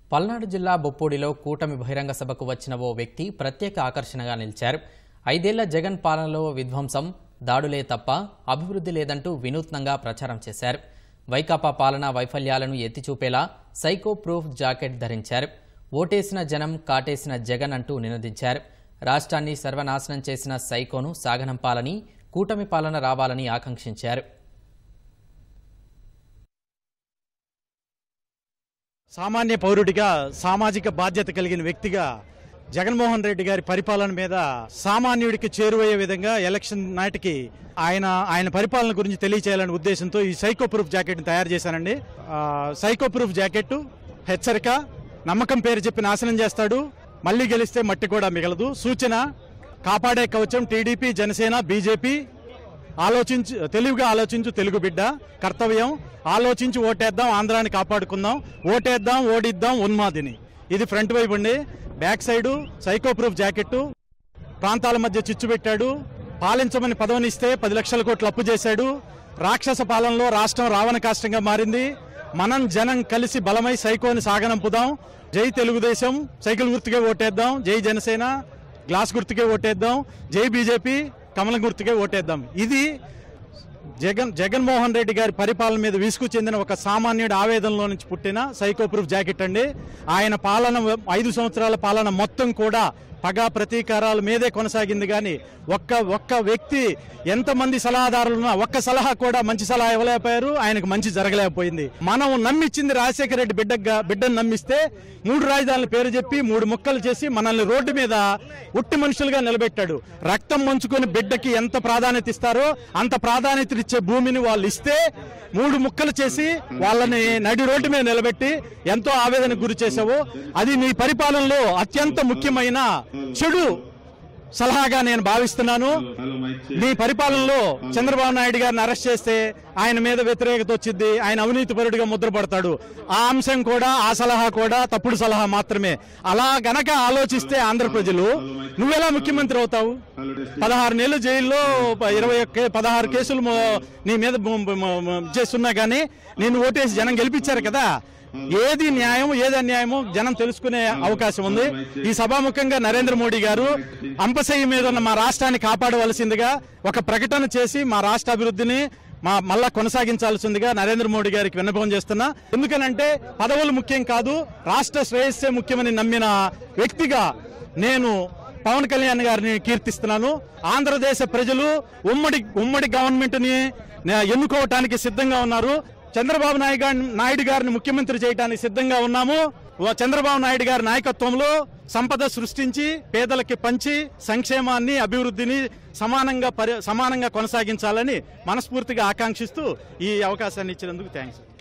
పల్నాడు జిల్లా బొప్పూడిలో కూటమి బహిరంగ సభకు వచ్చిన ఓ వ్యక్తి ప్రత్యేక ఆకర్షణగా నిలిచారు ఐదేళ్ల జగన్ పాలనలో విధ్వంసం దాడులే తప్ప అభివృద్ధి లేదంటూ వినూత్నంగా ప్రచారం చేశారు వైకాపా పాలనా వైఫల్యాలను ఎత్తిచూపేలా సైకో ప్రూఫ్ జాకెట్ ధరించారు ఓటేసిన జనం కాటేసిన జగన్ అంటూ నినదించారు రాష్ట్రాన్ని సర్వనాశనం చేసిన సైకోను సాగనంపాలని కూటమి పాలన రావాలని ఆకాంక్షించారు సామాన్య పౌరుడిగా సామాజిక బాధ్యత కలిగిన వ్యక్తిగా జగన్మోహన్ రెడ్డి గారి పరిపాలన మీద సామాన్యుడికి చేరువయ్యే విధంగా ఎలక్షన్ నాటికి ఆయన ఆయన పరిపాలన గురించి తెలియచేయాలనే ఉద్దేశంతో ఈ సైకో ప్రూఫ్ జాకెట్ని తయారు చేశానండి ఆ, సైకో ప్రూఫ్ జాకెట్ హెచ్చరిక నమ్మకం పేరు చెప్పి నాశనం చేస్తాడు మళ్ళీ గెలిస్తే మట్టి కూడా మిగలదు సూచన కాపాడే కవచం టీడీపీ జనసేన బీజేపీ ఆలోచించు తెలివిగా ఆలోచించు తెలుగు బిడ్డ కర్తవ్యం ఆలోచించి ఓటేద్దాం ఆంధ్రాని కాపాడుకుందాం ఓటేద్దాం ఓడిద్దాం ఉన్మాదిని ఇది ఫ్రంట్ వైపు అండి back side psycho proof jacket ప్రాంతాల మధ్య చిచ్చు పెట్టాడు పాలించమని పదవినిస్తే పది లక్షల కోట్లు అప్పు చేశాడు రాక్షస పాలనలో రాష్ట్రం రావణ కాష్టంగా మారింది మనం జనం కలిసి బలమై సైకోని సాగనంపుదాం జై తెలుగుదేశం సైకిల్ గుర్తుకే ఓటేద్దాం జై జనసేన గ్లాస్ గుర్తుకే ఓటేద్దాం జై బీజేపీ కమలం గుర్తుకే ఓటేద్దాం ఇది జగన్ జగన్మోహన్ రెడ్డి గారి పరిపాలన మీద విసుగు చెందిన ఒక సామాన్యుడి ఆవేదనలో నుంచి పుట్టిన సైకో ప్రూఫ్ జాకెట్ అండి ఆయన పాలన ఐదు సంవత్సరాల పాలన మొత్తం కూడా పగ ప్రతీకారాల మీదే కొనసాగింది కానీ ఒక్క ఒక్క వ్యక్తి ఎంతమంది సలహాదారులు ఉన్నా ఒక్క సలహా కూడా మంచి సలహా ఇవ్వలేకపోయారు ఆయనకు మంచి జరగలేకపోయింది మనం నమ్మిచ్చింది రాజశేఖర రెడ్డి బిడ్డగా బిడ్డను నమ్మిస్తే మూడు రాజధానుల పేరు చెప్పి మూడు ముక్కలు చేసి మనల్ని రోడ్డు మీద ఉట్టి మనుషులుగా నిలబెట్టాడు రక్తం మంచుకొని బిడ్డకి ఎంత ప్రాధాన్యత ఇస్తారో అంత ప్రాధాన్యత ఇచ్చే భూమిని వాళ్ళు ఇస్తే మూడు ముక్కలు చేసి వాళ్ళని నడి రోడ్డు మీద నిలబెట్టి ఎంతో ఆవేదనకు గురి చేసావు అది నీ పరిపాలనలో అత్యంత ముఖ్యమైన చెడు సలహాగా నేను భావిస్తున్నాను నీ పరిపాలనలో చంద్రబాబు నాయుడు గారిని అరెస్ట్ చేస్తే ఆయన మీద వ్యతిరేకత వచ్చింది ఆయన అవినీతి పరుడిగా ముద్రపడతాడు ఆ అంశం కూడా ఆ సలహా కూడా తప్పుడు సలహా మాత్రమే అలా గనక ఆలోచిస్తే ఆంధ్ర ప్రజలు నువ్వెలా ముఖ్యమంత్రి అవుతావు పదహారు నెలలు జైల్లో ప- ఇరవై ఒక్క పదహారు కేసులు మో- నీ మీద మ- మ- మ- చేస్తున్నా కానీ నేను ఓటేసి జనం గెలిపించారు కదా ఏది న్యాయం ఏది అన్యాయమో జనం తెలుసుకునే అవకాశం ఉంది ఈ సభాముఖంగా నరేంద్ర మోడీ గారు అంపశయ్య మీద ఉన్న మా రాష్ట్రాన్ని కాపాడవలసిందిగా ఒక ప్రకటన చేసి మా రాష్ట్ర అభివృద్ధిని మా మళ్ళా కొనసాగించాల్సిందిగా నరేంద్ర మోడీ గారికి విన్నపం చేస్తున్నా ఎందుకనంటే పదవులు ముఖ్యం కాదు రాష్ట్ర శ్రేయస్సే ముఖ్యమని నమ్మిన వ్యక్తిగా నేను పవన్ కళ్యాణ్ గారిని కీర్తిస్తున్నాను ఆంధ్రదేశ ప్రజలు ఉమ్మడి ఉమ్మడి గవర్నమెంట్ ని ఎన్నుకోవటానికి సిద్ధంగా ఉన్నారు చంద్రబాబు నాయుడు గారిని నాయుడు గారిని ముఖ్యమంత్రి చేయడానికి సిద్ధంగా ఉన్నాము ఓ చంద్రబాబు నాయుడు గారి నాయకత్వంలో సంపద సృష్టించి పేదలకి పంచి సంక్షేమాన్ని అభివృద్ధిని సమానంగా పరి సమానంగా కొనసాగించాలని మనస్ఫూర్తిగా ఆకాంక్షిస్తూ ఈ అవకాశాన్ని ఇచ్చినందుకు థ్యాంక్స్